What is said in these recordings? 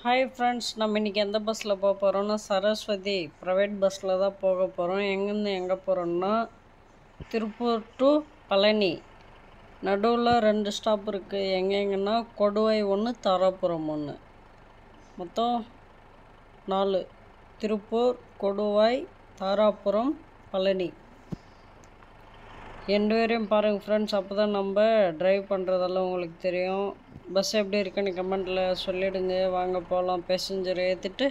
Hi friends நம்ம இன்றைக்கி எந்த பஸ்ஸில் போக போகிறோம்னா சரஸ்வதி ப்ரைவேட் பஸ்ஸில் தான் போக போகிறோம் எங்கேருந்து எங்கே போகிறோம்னா திருப்பூர் டு பழனி நடுவில் ரெண்டு ஸ்டாப் இருக்குது எங்கெங்கன்னா கொடுவை ஒன்று தாராபுரம் ஒன்று மொத்தம் நாலு திருப்பூர் கொடுவாய் தாராபுரம் பழனி ரெண்டு பேரையும் பாருங்கள் ஃப்ரெண்ட்ஸ் அப்போ தான் நம்ம ட்ரைவ் பண்ணுறதெல்லாம் உங்களுக்கு தெரியும் பஸ் எப்படி இருக்குன்னு கமெண்ட்டில் சொல்லிவிடுங்க வாங்க போகலாம் பேசஞ்சர் ஏற்றிட்டு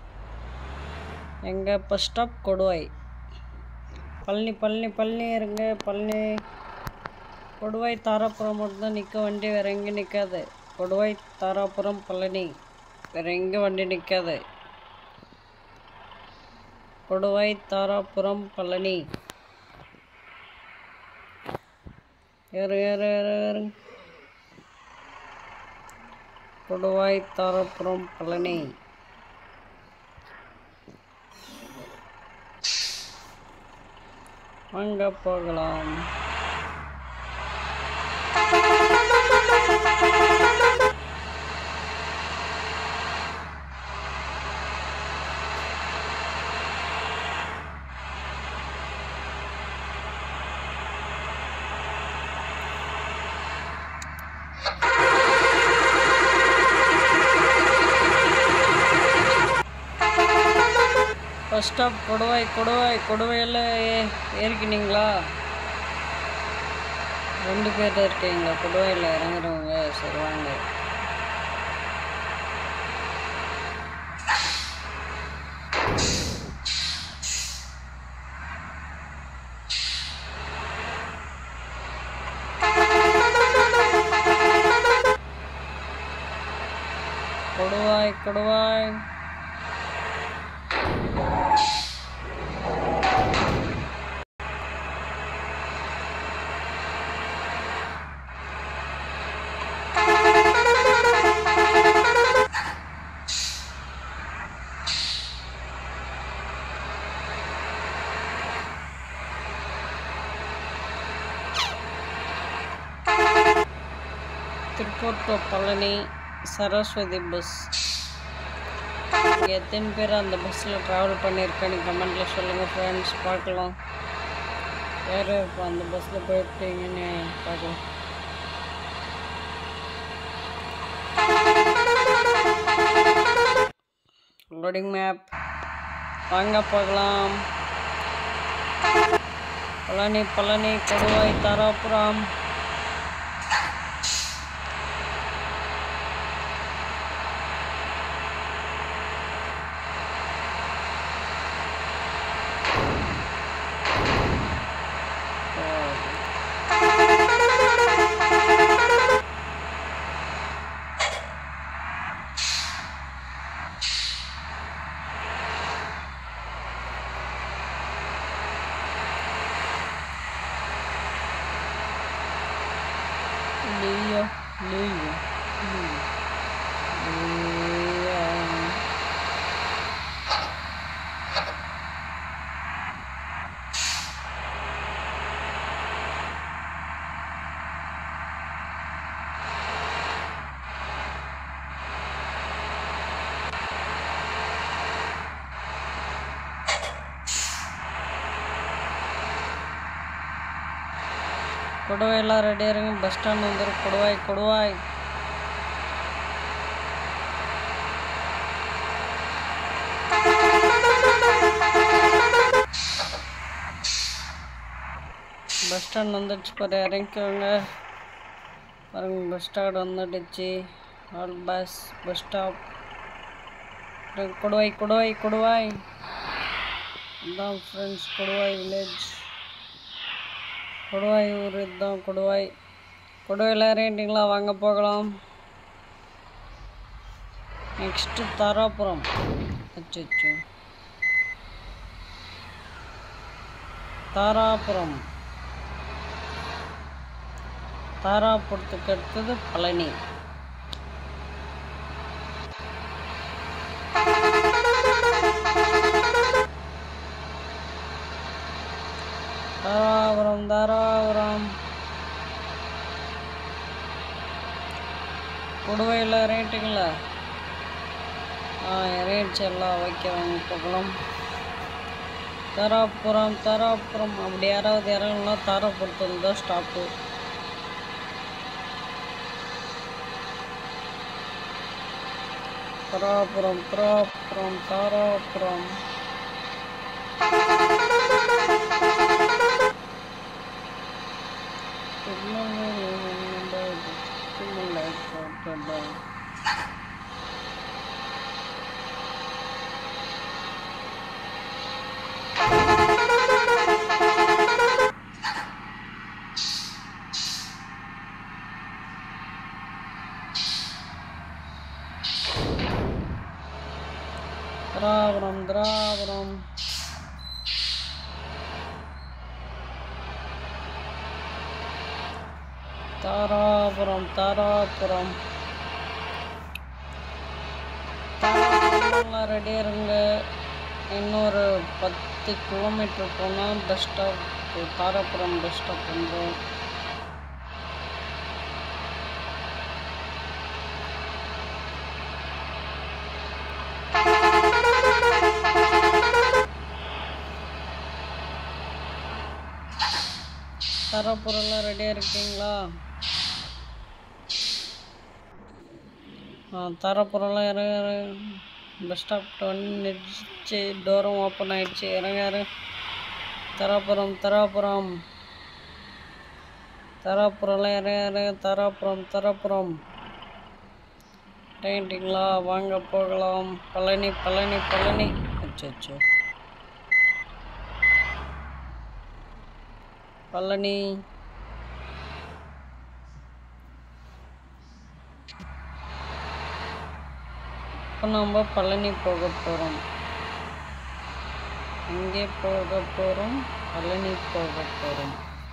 எங்கள் பஸ் ஸ்டாப் கொடுவாய் பழனி பழனி பழனி இருங்க பழனி கொடுவாய் தாராபுரம் மட்டும் தான் நிற்க வண்டி வேறு எங்கேயும் நிற்காது கொடுவாய் தாராபுரம் பழனி வேறு எங்கே வண்டி நிற்காது கொடுவாய் தாராபுரம் பழனி ஏறு ஏறு ஏறு ஏறுங்க கொடுவாய் தாராபுரம் பழனி வாங்க போகலாம் ஃபஸ்ட் ஸ்டாப் கொடுவாய் கொடுவாய் கொடுவாயில் ஏ ஏறிக்கினீங்களா ரெண்டு பேர் இருக்கீங்களா கொடுவாயில் இறங்குறவங்க சரி வாங்க கொடுவாய் கொடுவாய் திருப்பூர் டு பழனி சரஸ்வதி பஸ் எத்தனை பேர் அந்த பஸ்ஸில் ட்ராவல் பண்ணியிருக்கேன்னு கமெண்ட்டில் சொல்லுங்கள் ஃப்ரெண்ட்ஸ் பார்க்கலாம் யார் யார் இப்போ அந்த பஸ்ஸில் போயிருக்கீங்கன்னு பார்க்கலாம் லோடிங் மேப் வாங்க போகலாம் Palani Palani Koduvai Dharapuram Leo, Leo, Leo, Leo. Koduvai எல்லாம் ரெடியாக இருங்க பஸ் ஸ்டாண்ட் வந்துடும் கொடுவாய் கொடுவாய் பஸ் ஸ்டாண்ட் வந்துடுச்சு பாரு இறங்கிக்கோங்க பாருங்க பஸ் ஸ்டாண்ட் வந்துடுச்சு all bus bus stop Koduvai Koduvai Koduvai இதுதான் ஃப்ரெண்ட்ஸ் கொடுவாய் வில்லேஜ் கொடுவாய் ஊர் இதுதான் கொடுவாய் கொடுவாயில் இறங்கிட்டீங்களா வாங்க போகலாம் நெக்ஸ்ட்டு தாராபுரம் அச்சோ தாராபுரம் தாராபுரத்துக்கு அடுத்தது பழனி தாராபுரம் தாராபுரம் புடவையில் ரேட்டுங்களா ஆ இறைச்சி எல்லாம் வைக்கிறாங்க போகலாம் தாராபுரம் தாராபுரம் அப்படி யாராவது இறங்கணும்னா தாராபுரத்தில் தான் ஸ்டாப்பு தாராபுரம் தாராபுரம் தாராபுரம் திராவிடம் திராவிடம் தாராபுரம் தாராபுரம் தாராபுரம்லாம் ரெடியாக இருங்க இன்னொரு பத்து கிலோமீட்டர் போனால் bus stop Dharapuram bus stop வந்துடும் தாராபுரம்லாம் ரெடியாக இருக்கீங்களா ஆ தாராபுரம்லாம் இறங்க பஸ் ஸ்டாப் வந்து நிறுத்திச்சு டோரும் ஓப்பன் ஆயிடுச்சு இறங்க இறங்க தாராபுரம் தாராபுரம் தாராபுரம்லாம் இறங்க இறங்க தாராபுரம் தாராபுரம் இறங்கிட்டீங்களா வாங்க போகலாம் பழனி பழனி பழனி அச்சோ பழனி இப்போ நம்ம பழனி போக போகிறோம் எங்கே போக போகிறோம் பழனி போக போகிறோம்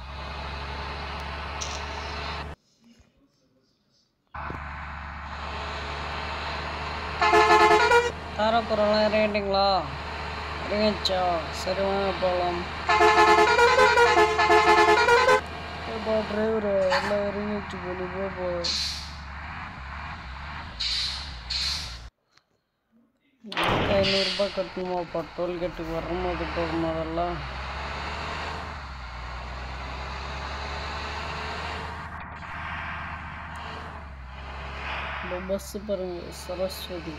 தாராபுரம்லாம் இறங்கிட்டீங்களா இறங்கிச்சா சரி வாங்க போகலாம் ஏப்பா டிரைவரு எல்லாம் இறங்கிச்சு போனி போ ஐநூறுரூபா கட்டணுமாப்பா டோல்கேட்டுக்கு வரும்போது போகும்போதெல்லாம் இந்த பஸ்ஸு பாருங்க சரஸ்வதி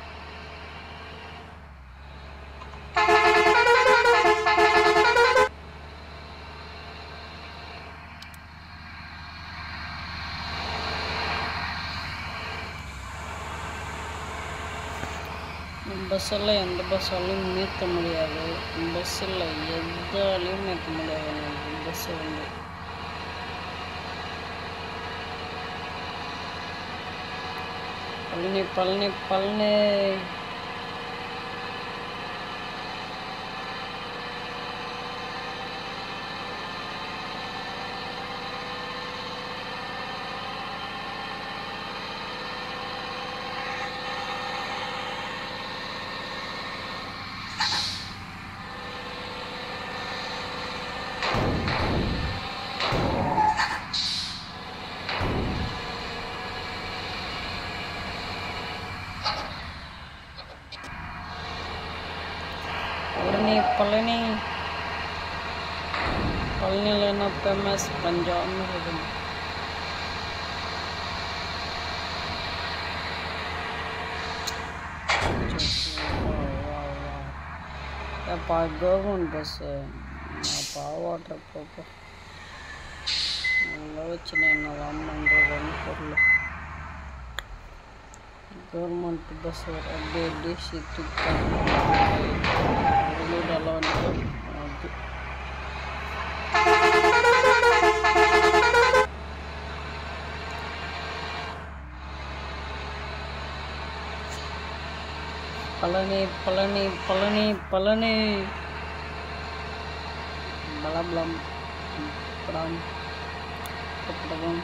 பஸ்ஸெல்லாம் எந்த பஸ்ஸாலையும் நிறுத்த முடியாது பஸ்ஸில் எதாலையும் நிறுத்த முடியாது பஸ்ஸு வந்து பழனி பழனி பழனி பழனி பழனி பழனியில் என்ன ஃபேமஸ் பஞ்சாப்னு இருக்கும் ஏப்பா கவர்மெண்ட் பஸ்ஸு நான் பாவாட்டுற போப்போ அங்கே வச்சு என்ன வாங்கணுன்றதுன்னு பொருள் கவர்மெண்ட் பஸ் அப்படியே அப்படியே சீட்டு வெளியூரெல்லாம் வந்து அது பழனி பழனி பழனி பழனி பலபலம் படம் படம்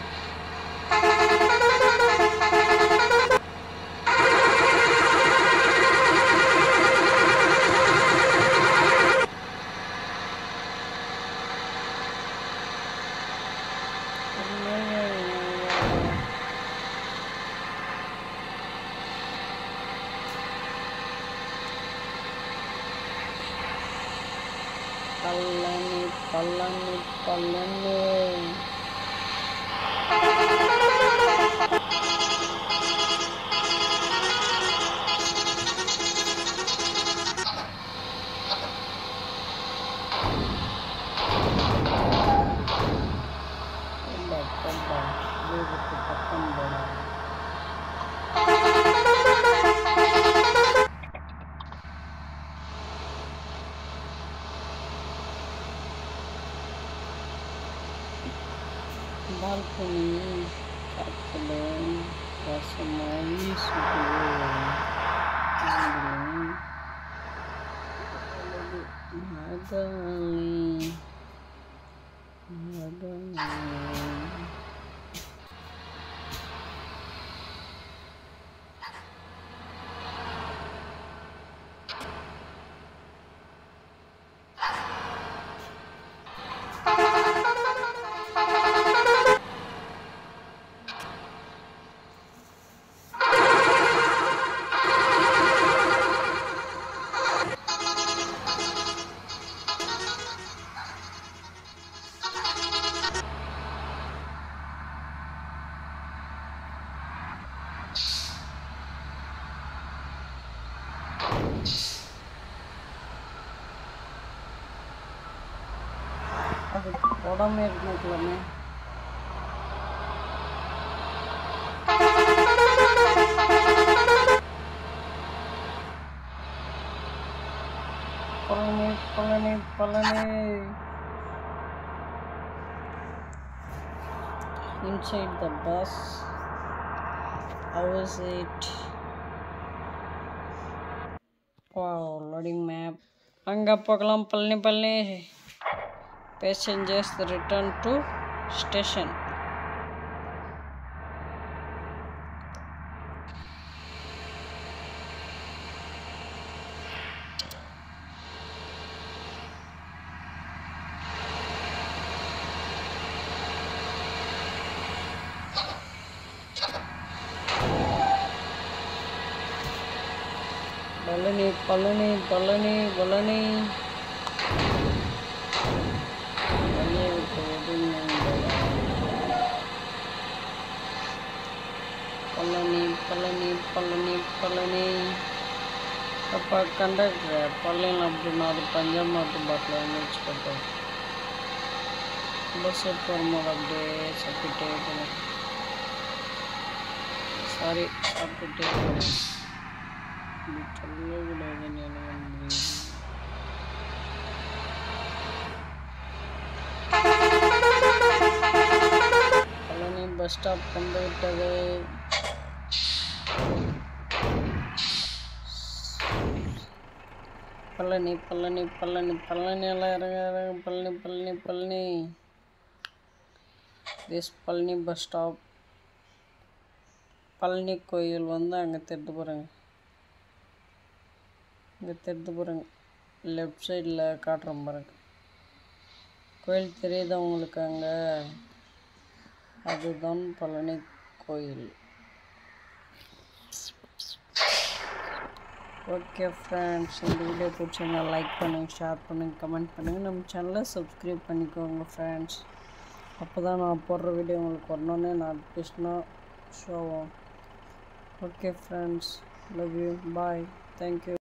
பழனி பழனி பழனி ரொம்ப ரொம்ப வீட்டுக்கு பக்கம் போட பால்கனி காற்றுல ரசமாய் சுடுவோம் மகாலி மகாலி அது உடம்பு இருக்கணுக்கலாமே Palani Palani Palani inside the bus how is it wow loading map அங்கே போகலாம் Palani Palani passengers return to station Palani Palani Palani Palani பழனியை விட்டு ஒதுங்குங்கள். பழனி பழனி பழனி பழனி அப்போ கண்டக்டர் பழனியில் அப்படின்னா அது பஞ்சாப் நாட்டு பாட்டில் வந்து வச்சுக்கிட்டோம் பஸ் வரும்போது அப்படியே சாப்பிட்டுட்டே போகணும் சாரி சாப்பிட்டுட்டே போகணும் இப்படி சொல்லக்கூடாதுன்னு எனக்கு வந்து பழனி பஸ் ஸ்டாப் வந்து விட்டது பழனி பழனி பழனி பழனி எல்லாம் இறங்க இறங்க Palani Palani Palani this Palani bus stop Palani கோயில் வந்து அங்கே தெரிந்து போகிறாங்க இங்கே தெரிந்து போகிறாங்க லெஃப்ட் சைடில் காட்டுறோம் பாருங்க கோயில் தெரியுதா உங்களுக்கு அங்கே அதுதான் பழனி கோயில் ஓகே ஃப்ரெண்ட்ஸ் இந்த வீடியோ பிடிச்சிருந்தா லைக் பண்ணுங்கள் ஷேர் பண்ணுங்கள் கமெண்ட் பண்ணுங்கள் நம்ம சேனலை சப்ஸ்கிரைப் பண்ணிக்கோங்க ஃப்ரெண்ட்ஸ் அப்போ தான் நான் போடுற வீடியோ உங்களுக்கு வரணுன்னே நோட்டிஃபிகேஷனாக ஷோ ஆகும் okay friends love you bye thank you